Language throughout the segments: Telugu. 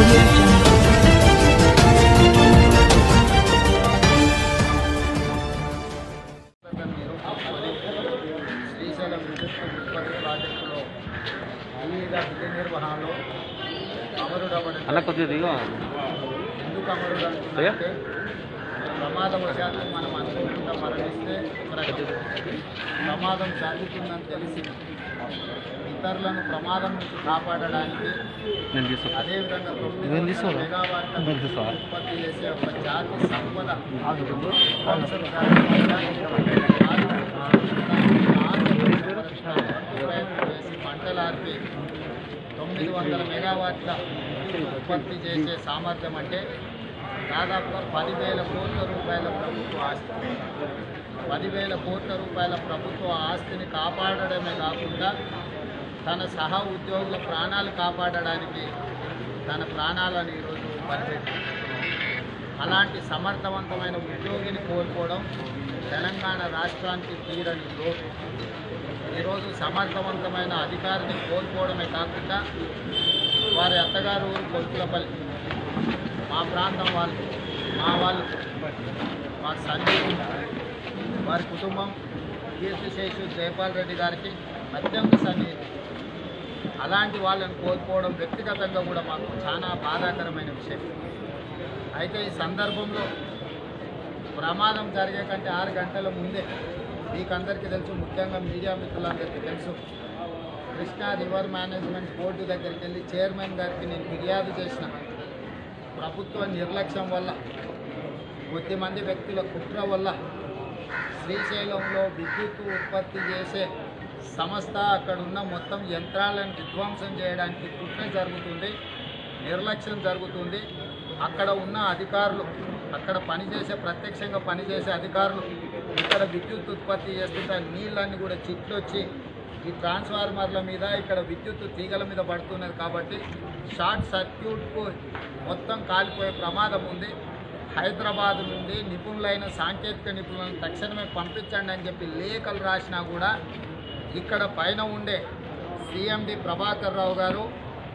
audio jungle. శ్రీశైలం విద్యుత్ ఉత్పత్తి ప్రాజెక్టులో వివిధ విధి నిర్వహణలో అమరుడవడం అన్న కొద్దిగా దిగు ఎందుకు అమరుడు అంటున్నారంటే ప్రమాదవశాత్తు మనం అనుకోకుండా మరణిస్తే ఒక రకం. ప్రమాదం జరుగుతుందని తెలిసి ఇతరులను ప్రమాదం నుంచి కాపాడడానికి నేను తీసుకుంటా అదేవిధంగా తొమ్మిది నువ్వేం తీసుకోవాలా? మెగావాట్ల నువ్వేం తీసుకోవాలా? ఉత్పత్తి చేసే ఒక జాతి సంపద చేసి మంటలార్పి తొమ్మిది వందల మెగావాట్ల ఉత్పత్తి చేసే సామర్థ్యం అంటే దాదాపుగా పదివేల కోట్ల రూపాయల ప్రభుత్వ ఆస్తి పదివేల కోట్ల రూపాయల ప్రభుత్వ ఆస్తిని కాపాడడమే కాకుండా తన సహ ఉద్యోగుల ప్రాణాలు కాపాడడానికి తన ప్రాణాలను ఈరోజు బలిపెట్టింది అలాంటి సమర్థవంతమైన ఉద్యోగిని కోల్పోవడం తెలంగాణ రాష్ట్రానికి తీరని లోటు ఈరోజు సమర్థవంతమైన అధికారిని కోల్పోవడమే కాకుండా వారి అత్తగారు ఊరు కొలుకులపల్లి మా ప్రాంతం వాళ్ళు మా వాళ్ళు మా సంజీవ్ వారి కుటుంబం కీర్తిశేషు జయపాల్ రెడ్డి గారికి అత్యంత సన్నిహితం అలాంటి వాళ్ళని కోల్పోవడం వ్యక్తిగతంగా కూడా మాకు చాలా బాధాకరమైన విషయం అయితే ఈ సందర్భంలో ప్రమాదం జరిగే కంటే ఆరు గంటల ముందే మీకు అందరికీ తెలుసు ముఖ్యంగా మీడియా మిత్రులందరికీ తెలుసు కృష్ణా రివర్ మేనేజ్మెంట్ బోర్డు దగ్గరికి వెళ్ళి చైర్మన్ గారికి నేను ఫిర్యాదు చేసిన ప్రభుత్వ నిర్లక్ష్యం వల్ల కొద్దిమంది వ్యక్తుల కుట్ర వల్ల శ్రీశైలంలో విద్యుత్ ఉత్పత్తి చేసే సంస్థ అక్కడ ఉన్న మొత్తం యంత్రాలను విధ్వంసం చేయడానికి కుట్ర జరుగుతుంది నిర్లక్ష్యం జరుగుతుంది అక్కడ ఉన్న అధికారులు అక్కడ పనిచేసే ప్రత్యక్షంగా పనిచేసే అధికారులు ఇక్కడ విద్యుత్ ఉత్పత్తి చేస్తుంటే నీళ్ళన్నీ కూడా చిట్లు వచ్చి ఈ ట్రాన్స్ఫార్మర్ల మీద ఇక్కడ విద్యుత్ తీగల మీద పడుతున్నది కాబట్టి షార్ట్ సర్క్యూట్కు మొత్తం కాలిపోయే ప్రమాదం ఉంది హైదరాబాద్ నుండి నిపుణులైన సాంకేతిక నిపుణులను తక్షణమే పంపించండి అని చెప్పి లేఖలు రాసినా కూడా ఇక్కడ పైన ఉండే సిఎండి ప్రభాకర్ రావు గారు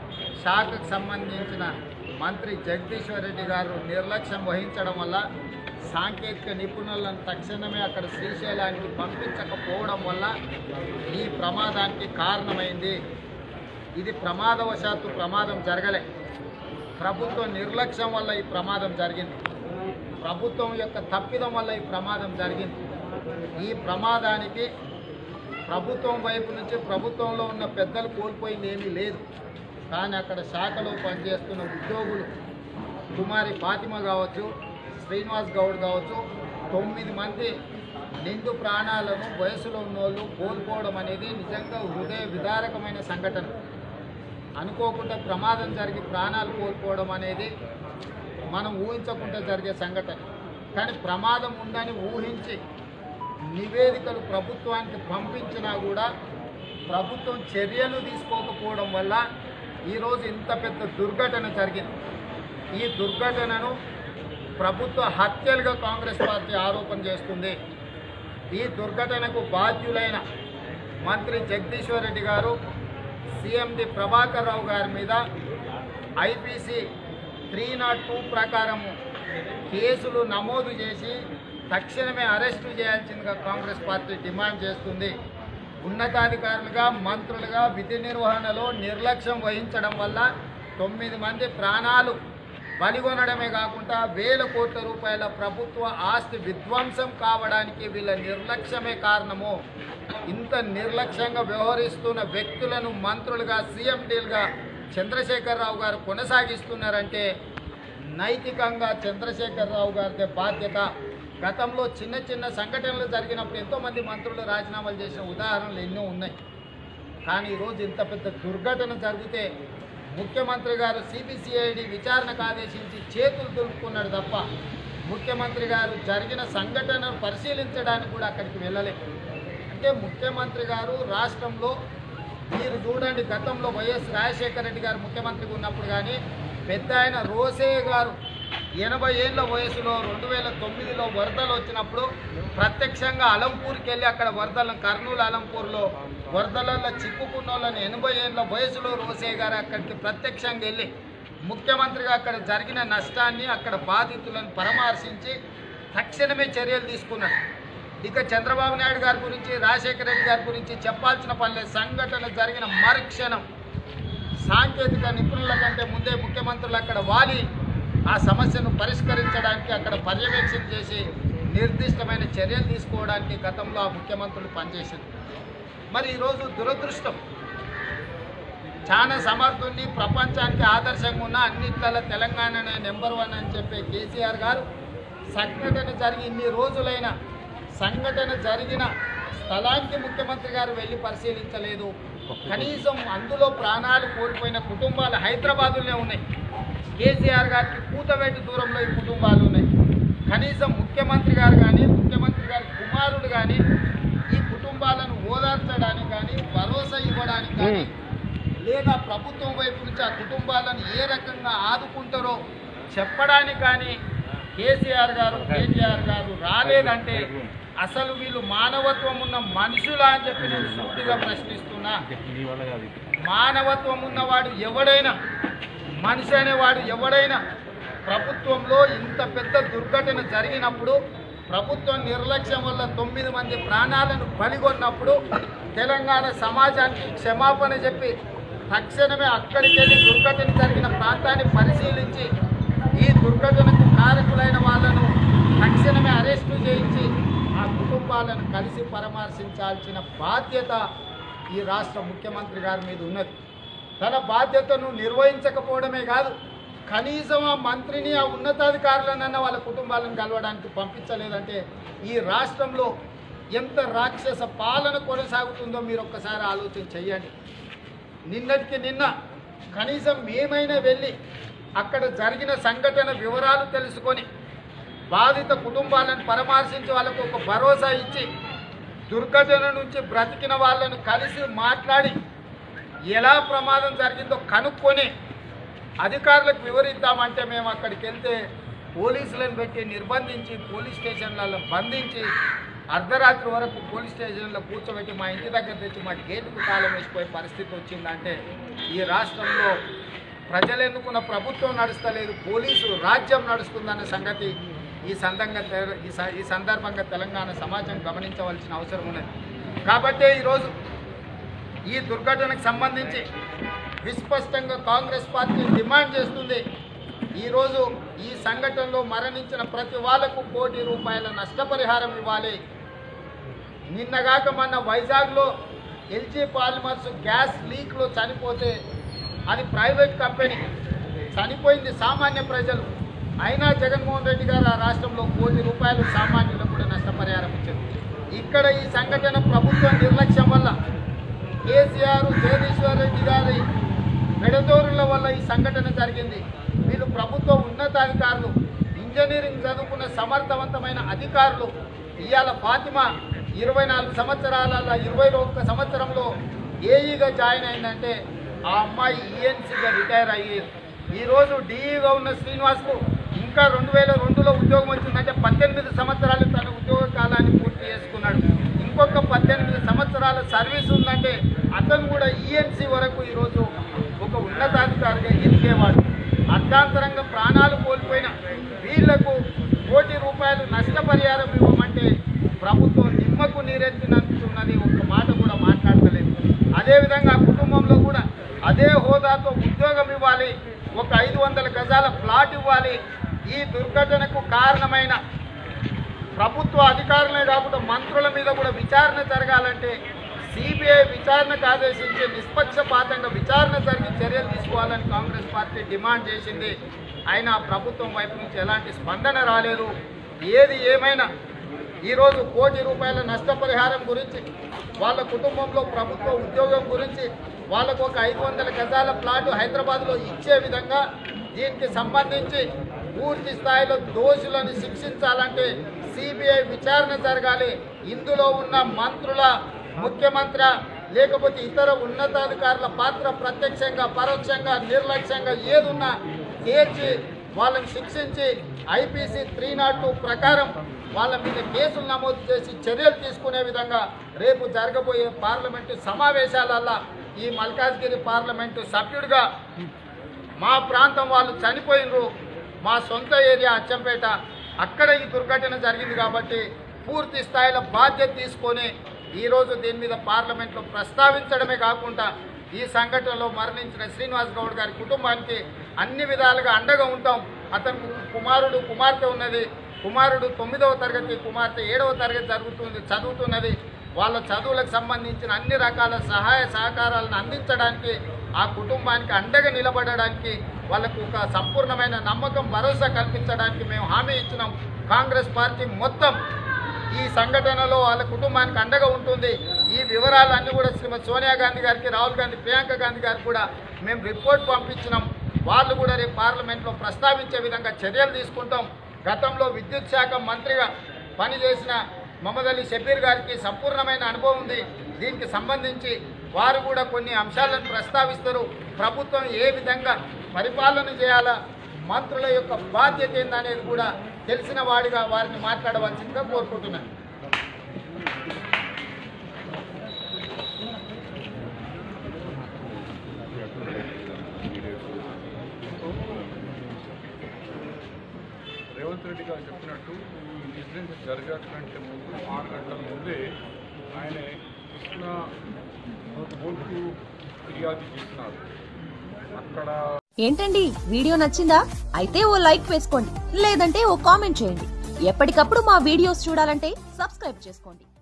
శాఖకు సంబంధించిన మంత్రి జగదీశ్వర్ రెడ్డి గారు నిర్లక్ష్యం వహించడం వల్ల సాంకేతిక నిపుణులను తక్షణమే అక్కడ శ్రీశైలానికి పంపించకపోవడం వల్ల ఈ ప్రమాదానికి కారణమైంది ఇది ప్రమాదవశాత్తు ప్రమాదం జరగలే ప్రభుత్వ నిర్లక్ష్యం వల్ల ఈ ప్రమాదం జరిగింది ప్రభుత్వం యొక్క తప్పిదం వల్ల ఈ ప్రమాదం జరిగింది ఈ ప్రమాదానికి ప్రభుత్వం వైపు నుంచి ప్రభుత్వంలో ఉన్న పెద్దలు కోల్పోయింది ఏమీ లేదు కానీ అక్కడ శాఖలో పనిచేస్తున్న ఉద్యోగులు కుమారి ఫాతిమ కావచ్చు శ్రీనివాస్ గౌడ్ కావచ్చు తొమ్మిది మంది నిండు ప్రాణాలను వయసులో ఉన్నోళ్ళు కోల్పోవడం అనేది నిజంగా హృదయ విదారకమైన సంఘటన అనుకోకుండా ప్రమాదం జరిగి ప్రాణాలు కోల్పోవడం అనేది మనం ఊహించకుండా జరిగే సంఘటన కానీ ప్రమాదం ఉందని ఊహించి నివేదికలు ప్రభుత్వానికి పంపించినా కూడా ప్రభుత్వం చర్యలు తీసుకోకపోవడం వల్ల ఈరోజు ఇంత పెద్ద దుర్ఘటన జరిగింది ఈ దుర్ఘటనను ప్రభుత్వ హత్యలుగా కాంగ్రెస్ పార్టీ ఆరోపణ చేస్తుంది ఈ దుర్ఘటనకు బాధ్యులైన మంత్రి జగదీశ్వర్ రెడ్డి గారు సీఎండి ప్రభాకర్ రావు గారి మీద ఐపీసీ త్రీ నాట్ టూ ప్రకారము కేసులు నమోదు చేసి తక్షణమే అరెస్టు చేయాల్సిందిగా కాంగ్రెస్ పార్టీ డిమాండ్ చేస్తుంది ఉన్నతాధికారులుగా మంత్రులుగా విధి నిర్వహణలో నిర్లక్ష్యం వహించడం వల్ల తొమ్మిది మంది ప్రాణాలు బలిగొనడమే కాకుండా వేల కోట్ల రూపాయల ప్రభుత్వ ఆస్తి విధ్వంసం కావడానికి వీళ్ళ నిర్లక్ష్యమే కారణము ఇంత నిర్లక్ష్యంగా వ్యవహరిస్తున్న వ్యక్తులను మంత్రులుగా సీఎండీలుగా చంద్రశేఖరరావు గారు కొనసాగిస్తున్నారంటే నైతికంగా చంద్రశేఖరరావు గారిదే బాధ్యత గతంలో చిన్న చిన్న సంఘటనలు జరిగినప్పుడు ఎంతోమంది మంత్రులు రాజీనామాలు చేసిన ఉదాహరణలు ఎన్నో ఉన్నాయి కానీ ఈరోజు ఇంత పెద్ద దుర్ఘటన జరిగితే ముఖ్యమంత్రి గారు సిబిసిఐడి విచారణకు ఆదేశించి చేతులు దులుపుకున్నాడు తప్ప ముఖ్యమంత్రి గారు జరిగిన సంఘటనను పరిశీలించడానికి కూడా అక్కడికి వెళ్ళలేదు అంటే ముఖ్యమంత్రి గారు రాష్ట్రంలో మీరు చూడండి గతంలో వైఎస్ రాజశేఖర రెడ్డి గారు ముఖ్యమంత్రిగా ఉన్నప్పుడు కానీ పెద్ద ఆయన రోసే గారు ఎనభై ఏళ్ళ వయసులో రెండు వేల తొమ్మిదిలో వరదలు వచ్చినప్పుడు ప్రత్యక్షంగా అలంపూర్కి వెళ్ళి అక్కడ వరదలను కర్నూలు అలంపూర్లో వరదలలో చిక్కుకున్న వాళ్ళని ఎనభై ఏళ్ళ వయసులో రోసే గారు అక్కడికి ప్రత్యక్షంగా వెళ్ళి ముఖ్యమంత్రిగా అక్కడ జరిగిన నష్టాన్ని అక్కడ బాధితులను పరామర్శించి తక్షణమే చర్యలు తీసుకున్నాడు ఇక చంద్రబాబు నాయుడు గారి గురించి రాజశేఖర రెడ్డి గారి గురించి చెప్పాల్సిన పనిలే సంఘటన జరిగిన మరుక్షణం సాంకేతిక నిపుణుల కంటే ముందే ముఖ్యమంత్రులు అక్కడ వాలి ఆ సమస్యను పరిష్కరించడానికి అక్కడ పర్యవేక్షణ చేసి నిర్దిష్టమైన చర్యలు తీసుకోవడానికి గతంలో ఆ ముఖ్యమంత్రులు పనిచేసింది మరి ఈరోజు దురదృష్టం చాలా సమర్థుల్ని ప్రపంచానికి ఆదర్శంగా ఉన్న అన్నిట్లలో తెలంగాణనే నెంబర్ వన్ అని చెప్పే కేసీఆర్ గారు సంఘటన జరిగి ఇన్ని రోజులైన సంఘటన జరిగిన స్థలానికి ముఖ్యమంత్రి గారు వెళ్ళి పరిశీలించలేదు కనీసం అందులో ప్రాణాలు కోల్పోయిన కుటుంబాలు హైదరాబాదులోనే ఉన్నాయి కేసీఆర్ గారికి కూతవేటి దూరంలో ఈ కుటుంబాలు ఉన్నాయి కనీసం ముఖ్యమంత్రి గారు కానీ ముఖ్యమంత్రి గారి కుమారుడు కానీ ఈ కుటుంబాలను ఓదార్చడానికి కానీ భరోసా ఇవ్వడానికి కానీ లేదా ప్రభుత్వం వైపు నుంచి ఆ కుటుంబాలను ఏ రకంగా ఆదుకుంటారో చెప్పడానికి కానీ కేసీఆర్ గారు కేటీఆర్ గారు రాలేదంటే అసలు వీళ్ళు మానవత్వం ఉన్న మనుషులా అని చెప్పి నేను సూటిగా ప్రశ్నిస్తున్నా మానవత్వం ఉన్నవాడు ఎవడైనా మనిషి అనేవాడు ఎవడైనా ప్రభుత్వంలో ఇంత పెద్ద దుర్ఘటన జరిగినప్పుడు ప్రభుత్వం నిర్లక్ష్యం వల్ల తొమ్మిది మంది ప్రాణాలను బలిగొన్నప్పుడు తెలంగాణ సమాజానికి క్షమాపణ చెప్పి తక్షణమే అక్కడికి వెళ్ళి దుర్ఘటన జరిగిన ప్రాంతాన్ని పరిశీలించి ఈ దుర్ఘటనకు కారకులైన వాళ్ళను తక్షణమే అరెస్టు చేయించి ఆ కుటుంబాలను కలిసి పరామర్శించాల్సిన బాధ్యత ఈ రాష్ట్ర ముఖ్యమంత్రి గారి మీద ఉన్నది తన బాధ్యతను నిర్వహించకపోవడమే కాదు కనీసం ఆ మంత్రిని ఆ ఉన్నతాధికారులనన్నా వాళ్ళ కుటుంబాలను కలవడానికి పంపించలేదంటే ఈ రాష్ట్రంలో ఎంత రాక్షస పాలన కొనసాగుతుందో మీరు ఒక్కసారి ఆలోచన చెయ్యండి నిన్నటికి నిన్న కనీసం మేమైనా వెళ్ళి అక్కడ జరిగిన సంఘటన వివరాలు తెలుసుకొని బాధిత కుటుంబాలను పరామర్శించి వాళ్ళకు ఒక భరోసా ఇచ్చి దుర్ఘటన నుంచి బ్రతికిన వాళ్ళను కలిసి మాట్లాడి ఎలా ప్రమాదం జరిగిందో కనుక్కొని అధికారులకు వివరిద్దామంటే మేము అక్కడికి వెళ్తే పోలీసులను పెట్టి నిర్బంధించి పోలీస్ స్టేషన్లలో బంధించి అర్ధరాత్రి వరకు పోలీస్ స్టేషన్లో కూర్చోబెట్టి మా ఇంటి దగ్గర తెచ్చి మా గేటుకు తాళం వేసిపోయే పరిస్థితి వచ్చిందంటే ఈ రాష్ట్రంలో ప్రజలు ఎన్నుకున్న ప్రభుత్వం నడుస్తలేదు పోలీసు రాజ్యం నడుస్తుందన్న సంగతి ఈ సందంగా తె- ఈ స- ఈ సందర్భంగా తెలంగాణ సమాజం గమనించవలసిన అవసరం ఉన్నది కాబట్టే ఈరోజు ఈ దుర్ఘటనకు సంబంధించి విస్పష్టంగా కాంగ్రెస్ పార్టీ డిమాండ్ చేస్తుంది ఈరోజు ఈ సంఘటనలో మరణించిన ప్రతి వాళ్లకు కోటి రూపాయల నష్టపరిహారం ఇవ్వాలి నిన్నగాక మొన్న వైజాగ్లో ఎల్జీ పాలిమర్స్ గ్యాస్ లీక్లో చనిపోతే అది ప్రైవేట్ కంపెనీ చనిపోయింది సామాన్య ప్రజలు అయినా జగన్మోహన్ రెడ్డి గారు ఆ రాష్ట్రంలో కోటి రూపాయలు సామాన్యులకు కూడా నష్టపరిహారం ఇచ్చారు ఇక్కడ ఈ సంఘటన ప్రభుత్వం నిర్లక్ష్యం వల్ల కేసీఆర్ జగదీశ్వర్ రెడ్డి గారి పెడదోరుల వల్ల ఈ సంఘటన జరిగింది వీళ్ళు ప్రభుత్వ ఉన్నతాధికారులు ఇంజనీరింగ్ చదువుకున్న సమర్థవంతమైన అధికారులు ఇవాళ ఫాతిమా ఇరవై నాలుగు సంవత్సరాల ఇరవై ఒక్క సంవత్సరంలో ఏఈగా జాయిన్ అయిందంటే ఆ అమ్మాయి ఈఎన్సీగా రిటైర్ అయ్యి ఈరోజు డిఈగా ఉన్న శ్రీనివాస్కు ఇంకా రెండు వేల రెండులో ఉద్యోగం వచ్చిందంటే పద్దెనిమిది సంవత్సరాలు తన ఉద్యోగ కాలాన్ని పూర్తి చేసుకున్నాడు ఇంకొక పద్దెనిమిది సంవత్సరాల సర్వీస్ ఉందంటే అతను కూడా ఈఎన్సీ వరకు ఈరోజు ఒక ఉన్నతాధికారిగా ఎదిగేవాడు అర్ధాంతరంగా ప్రాణాలు కోల్పోయిన వీళ్లకు కోటి రూపాయలు నష్టపరిహారం ఇవ్వమంటే ప్రభుత్వం నిమ్మకు నీరెత్తినట్టున్నది ఒక మాట కూడా మాట్లాడతలేదు అదేవిధంగా ఆ కుటుంబంలో కూడా అదే హోదాతో ఉద్యోగం ఇవ్వాలి ఒక ఐదు వందల గజాల ప్లాట్ ఇవ్వాలి ఈ దుర్ఘటనకు కారణమైన ప్రభుత్వ అధికారులే కాకుండా మంత్రుల మీద కూడా విచారణ జరగాలంటే సిబిఐ విచారణకు ఆదేశించి నిష్పక్షపాతంగా విచారణ జరిగి చర్యలు తీసుకోవాలని కాంగ్రెస్ పార్టీ డిమాండ్ చేసింది అయినా ప్రభుత్వం వైపు నుంచి ఎలాంటి స్పందన రాలేదు ఏది ఏమైనా ఈరోజు కోటి రూపాయల నష్టపరిహారం గురించి వాళ్ళ కుటుంబంలో ప్రభుత్వ ఉద్యోగం గురించి వాళ్ళకు ఒక ఐదు వందల గజాల ప్లాట్ హైదరాబాద్లో ఇచ్చే విధంగా దీనికి సంబంధించి పూర్తి స్థాయిలో దోషులను శిక్షించాలంటే సిబిఐ విచారణ జరగాలి ఇందులో ఉన్న మంత్రుల ముఖ్యమంత్రి లేకపోతే ఇతర ఉన్నతాధికారుల పాత్ర ప్రత్యక్షంగా పరోక్షంగా నిర్లక్ష్యంగా ఏదున్నా తేల్చి వాళ్ళని శిక్షించి ఐపీసీ త్రీ నాట్ టూ ప్రకారం వాళ్ళ మీద కేసులు నమోదు చేసి చర్యలు తీసుకునే విధంగా రేపు జరగబోయే పార్లమెంటు సమావేశాలల్లో ఈ మల్కాజ్గిరి పార్లమెంటు సభ్యుడిగా మా ప్రాంతం వాళ్ళు చనిపోయినరు మా సొంత ఏరియా అచ్చంపేట అక్కడ ఈ దుర్ఘటన జరిగింది కాబట్టి పూర్తి స్థాయిలో బాధ్యత తీసుకొని ఈరోజు దీని మీద పార్లమెంట్లో ప్రస్తావించడమే కాకుండా ఈ సంఘటనలో మరణించిన శ్రీనివాస్ గౌడ్ గారి కుటుంబానికి అన్ని విధాలుగా అండగా ఉంటాం అతనికి కుమారుడు కుమార్తె ఉన్నది కుమారుడు తొమ్మిదవ తరగతి కుమార్తె ఏడవ తరగతి జరుగుతుంది చదువుతున్నది వాళ్ళ చదువులకు సంబంధించిన అన్ని రకాల సహాయ సహకారాలను అందించడానికి ఆ కుటుంబానికి అండగా నిలబడడానికి వాళ్ళకు ఒక సంపూర్ణమైన నమ్మకం భరోసా కల్పించడానికి మేము హామీ ఇచ్చినాం కాంగ్రెస్ పార్టీ మొత్తం ఈ సంఘటనలో వాళ్ళ కుటుంబానికి అండగా ఉంటుంది ఈ వివరాలన్నీ కూడా శ్రీమతి సోనియా గాంధీ గారికి రాహుల్ గాంధీ ప్రియాంక గాంధీ గారికి కూడా మేము రిపోర్ట్ పంపించినాం వాళ్ళు కూడా రేపు పార్లమెంట్లో ప్రస్తావించే విధంగా చర్యలు తీసుకుంటాం గతంలో విద్యుత్ శాఖ మంత్రిగా పనిచేసిన మహమ్మద్ అలీ షబీర్ గారికి సంపూర్ణమైన అనుభవం ఉంది దీనికి సంబంధించి వారు కూడా కొన్ని అంశాలను ప్రస్తావిస్తారు ప్రభుత్వం ఏ విధంగా పరిపాలన చేయాలా మంత్రుల యొక్క బాధ్యత ఏందనేది కూడా తెలిసిన వాడిగా వారిని మాట్లాడవలసిందిగా కోరుకుంటున్నాను రేవంత్ రెడ్డి గారు చెప్పినట్టు ఈ ఇన్సిడెంట్ జరగకంటే ముందు ఆరు గంటల ముందే ఆయన కృష్ణ బోర్డుకు ఫిర్యాదు చేసినారు అక్కడ ఏంటండి వీడియో నచ్చిందా అయితే ఓ లైక్ వేసుకోండి లేదంటే ఓ కామెంట్ చేయండి ఎప్పటికప్పుడు మా వీడియోస్ చూడాలంటే సబ్స్క్రైబ్ చేసుకోండి